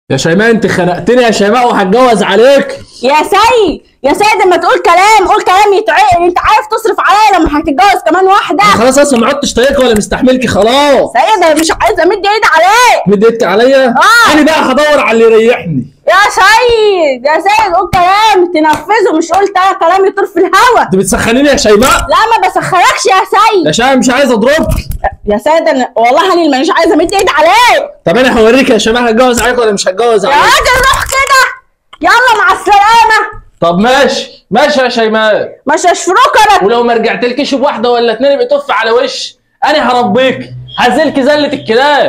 يا شيماء انت خنقتني يا شيماء وهتجوز عليك يا سيد يا سيد لما تقول كلام قول كلام يتعقل انت عارف تصرف عليا لما هتتجوز كمان واحده خلاص اصلا ما عدتش طايقك ولا مستحملكي خلاص سيد انا مش عايزه امد ايدي عليك مد ايدك عليا آه. انا بقى هدور على اللي يريحني يا سيد يا سيد قول كلام تنفذه مش قول تا- كلام يطير في الهوا انت بتسخنيني يا شيماء لا ما بسخركش يا سيد يا شيماء مش عايز اضربك يا سيد انا والله انا اللي مش عايزه امد ايدي عليك طب انا هوريك يا شيماء هتجوز عليك ولا مش هتجوز يا عليك راجل روح كده يلا مع السلامه طب ماشي ماشي يا شيماء مش هشفروك انا ولو ما رجعتلكيش بواحده ولا اتنين يبقى تف على وش انا هربيك هزلك زله الكلاب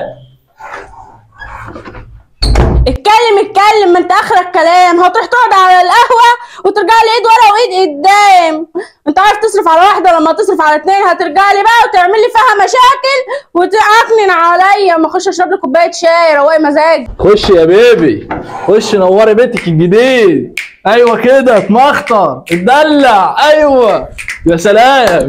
اتكلم اتكلم ما انت اخرك كلام هتروح تقعد على القهوه وترجع لي ايد ورا وايد قدام انت عارف تصرف على واحده لما تصرف على اتنين هترجع لي بقى وتعمل لي فيها مشاكل وتعكنن عليا اما اخش اشرب لي كوبايه شاي رواق مزاج خش يا بيبي خش نوري بيتك الجديد ايوه كده اتمخطر اتدلع ايوه يا سلام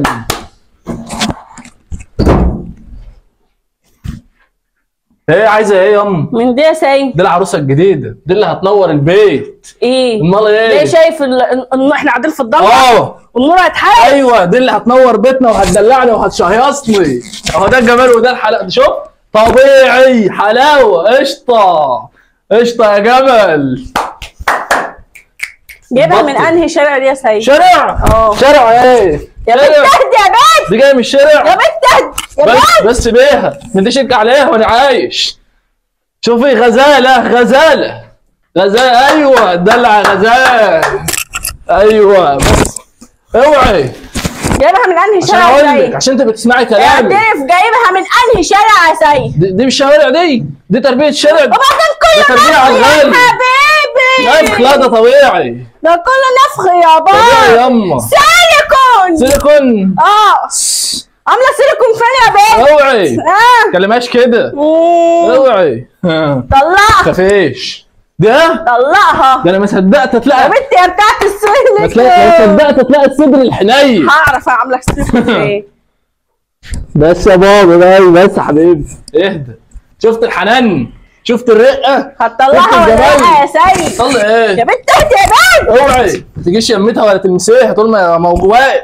ايه عايزه ايه يا ام من دي يا سيد دي العروسه الجديده دي اللي هتنور البيت ايه امال ايه ليه شايف ال... ال... احنا قاعدين في الضلمه اه والنور هيتحرق ايوه دي اللي هتنور بيتنا وهتدلعني وهتشهيصني اهو ده الجمال وده الحلاوه شوف طبيعي حلاوه قشطه قشطه يا جمل جايبها من بطل. انهي شارع دي يا سيد شارع اه. شارع ايه يا بنت شارع. اهدي يا بنت دي جايه من الشارع يا بنت اهدي يا بس بنت بس بيها ما انتش عليها وانا عايش شوفي غزاله غزاله غزاله ايوه دلع غزال ايوه بس اوعي جايبها من انهي عشان شارع اقول يا لك سيد عشان انت بتسمعي كلامي اعترف جايبها من انهي شارع يا سيد دي, دي مش شوارع دي دي تربيه شارع وبعدين كله ده تربيه نفخ على يا الغالي حبيبي نفخ لا ده طبيعي ده كله نفخ يا طبيعي بابا يما سيليكون سيليكون اه عامله سيليكون فين يا بنت اوعي اه كلماش كده مم. اوعي طلقها خفيش ده طلقها ده انا ما صدقت يا تلاقي بنت يا بتاعت ما السويلك تلاقي ما صدقت تلاقي الصدر الحنين هعرف اعمل لك سيليكون ايه بس يا بابا بس بس يا حبيبي اهدى شفت الحنان شفت الرقه هتطلعها شفت ولا الجمال؟ لا يا سيد طلع يا ايه بنت اهدي يا بنت اوعي ما تجيش يمتها ولا تلمسيها طول ما ما هو واقف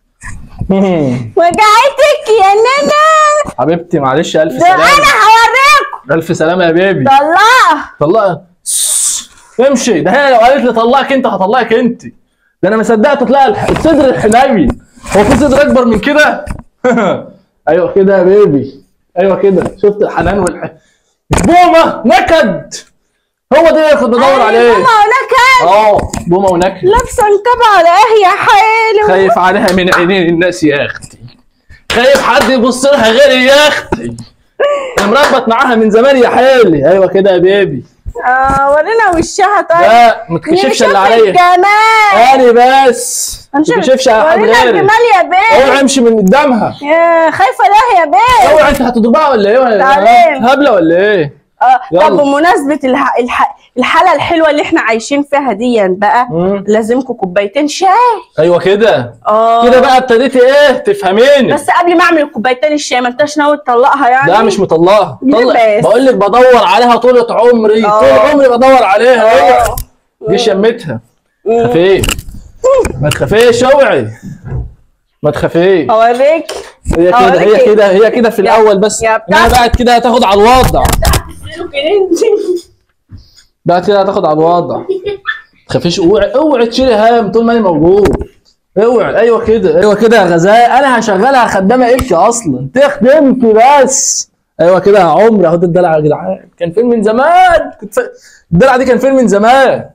وجعتك يا نانا حبيبتي معلش الف ده سلامه انا هوريكم الف سلامه يا بيبي طلقها طلقها امشي ده هي لو قالت لي طلقك انت هطلقك انت ده انا ما صدقت تلاقي الح- الصدر الحنين هو في صدر اكبر من كده ايوه كده يا بيبي ايوه كده شفت الحنان والح بومه نكد هو ده اللي كنت بدور عليه ماما ونكد اه بومه ونكد لابسه نكب على ايه يا حلو خايف عليها من عينين الناس يا اختي خايف حد يبص لها غيري يا اختي انا مربط معاها من زمان يا حالي ايوه كده يا بيبي اه ورينا وشها طيب لا ما تكشفش اللي عليا الجمال انا بس ما هنشوف- تكشفش على حد ورينا غيري الجمال يا اوعى بيه امشي من قدامها يا خايفه ده يا بيه اوعى انت هتضربها ولا ايه ولا تعالي. هبله ولا ايه اه يلا. طب بمناسبه الح... الح... الحاله الحلوه اللي احنا عايشين فيها دي بقى مم. لازمكم كوبايتين شاي ايوه كده اه كده بقى ابتديتي ايه تفهميني بس قبل ما اعمل الكوبايتين الشاي ما انتش ناوي تطلقها يعني لا مش مطلقها ليه طلق بس؟ بقول لك بدور عليها طول عمري آه. طول عمري بدور عليها اوعى اه دي شمتها ما تخافيش ما تخافيش اوعي ما تخافيش اوريك هي كده أوريك هي إيه؟ كده هي كده في الاول بس يا انها بتاع- بقت كده هتاخد على الوضع انت بقت كده هتاخد على الوضع ما تخافيش اوعي اوعي تشيلي هام طول ما انا موجود اوعي ايوه كده ايوه كده يا غزال انا هشغلها خدامه ابكي اصلا تخدمكي بس ايوه كده يا عمري اهو ده الدلع يا جدعان كان فين من زمان كنت ف... الدلع دي كان فين من زمان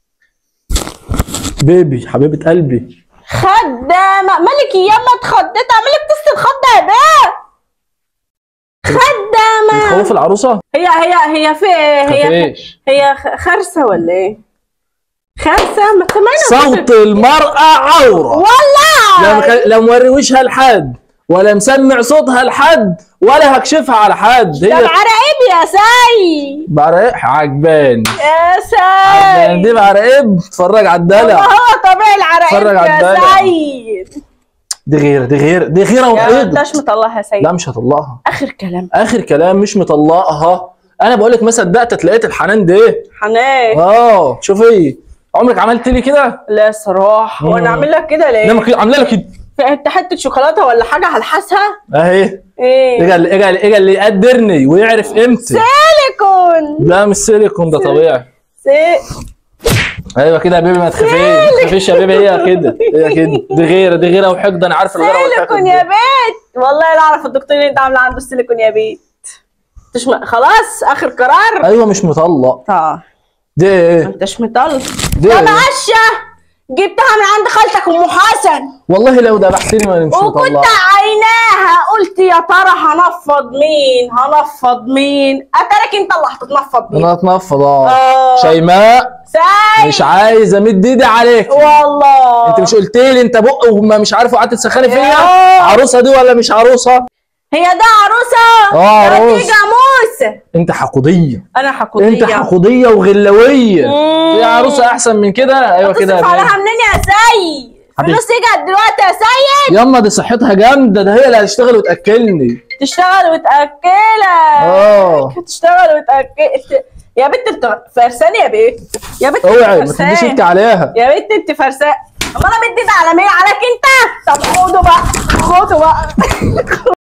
بيبي حبيبه قلبي خدامه مالك ياما اتخضيت اعملك تست الخضه يا بيه خدامه خوف العروسه هي هي هي في هي خفيش هي خ- خرسه ولا ايه خرسه ما سمعنا صوت المرأة عورة لا والله مخ... لا موري وشها لحد ولا مسمع صوتها لحد ولا هكشفها على حد طب هي عراقيب يا سي بعرق عجباني يا عجباني سي دي بعرق اتفرج على الدلع هو طبيعي العراقيب اتفرج على يا الدلع. سيد دي غير دي غير دي غيره يا وحيد انتش مطلعها يا سيد لا مش هطلقها اخر كلام اخر كلام مش مطلقها انا بقول لك ما صدقت لقيت الحنان ده حنان اه شوفي عمرك عملت لي كده لا صراحه مم. وانا اعمل لك كده ليه انما كده عامله لك كده في انت حته شوكولاته ولا حاجه هلحسها اهي ايه اجا اللي اجا اجا اللي يقدرني ويعرف قيمتي سيليكون لا مش سيليكون ده طبيعي سي... ايوه كده يا بيبي ما تخافيش ما تخافيش يا بيبي هي كده هي كده دي غيره دي غيره وحقد انا عارف الغيره والحقد سيليكون يا بيت والله لا اعرف الدكتور اللي انت عامله عنده السيليكون يا بيت تشم... خلاص اخر قرار ايوه مش مطلق طب دي ما ايه انتش مطلق دي يا إيه؟ باشا جبتها من عند خالتك ام حسن والله لو ذبحتني ما مش وكنت مطلق عيناها قلت يا ترى هنفض مين هنفض مين اترك انت اللي هتتنفض مين انا اتنفض اه اه شيماء ساي مش عايز امد ايدي عليك والله انت مش قلت لي انت بق وما مش عارف وقعدت تسخني فيا آه. عروسه دي ولا مش عروسه هي ده عروسه اه، ده عروس. دي جاموسه انت حقوديه انا حقوديه انت حقوديه وغلويه مم. في عروسه احسن من كده ايوه كده يا تصرف بيه. عليها منين يا سيد حبيبي. فلوس اجت دلوقتي يا سيد ياما دي صحتها جامده ده هي اللي هتشتغل وتاكلني تشتغل وتاكلك اه تشتغل وتاكل يا بنت انت فرسان يا بنت يا بنت انت اوعي ما فرسان. تديش انت عليها يا بنت انت فرسان امال انا مديت على مين عليك انت طب خدوا بقى خدوا بقى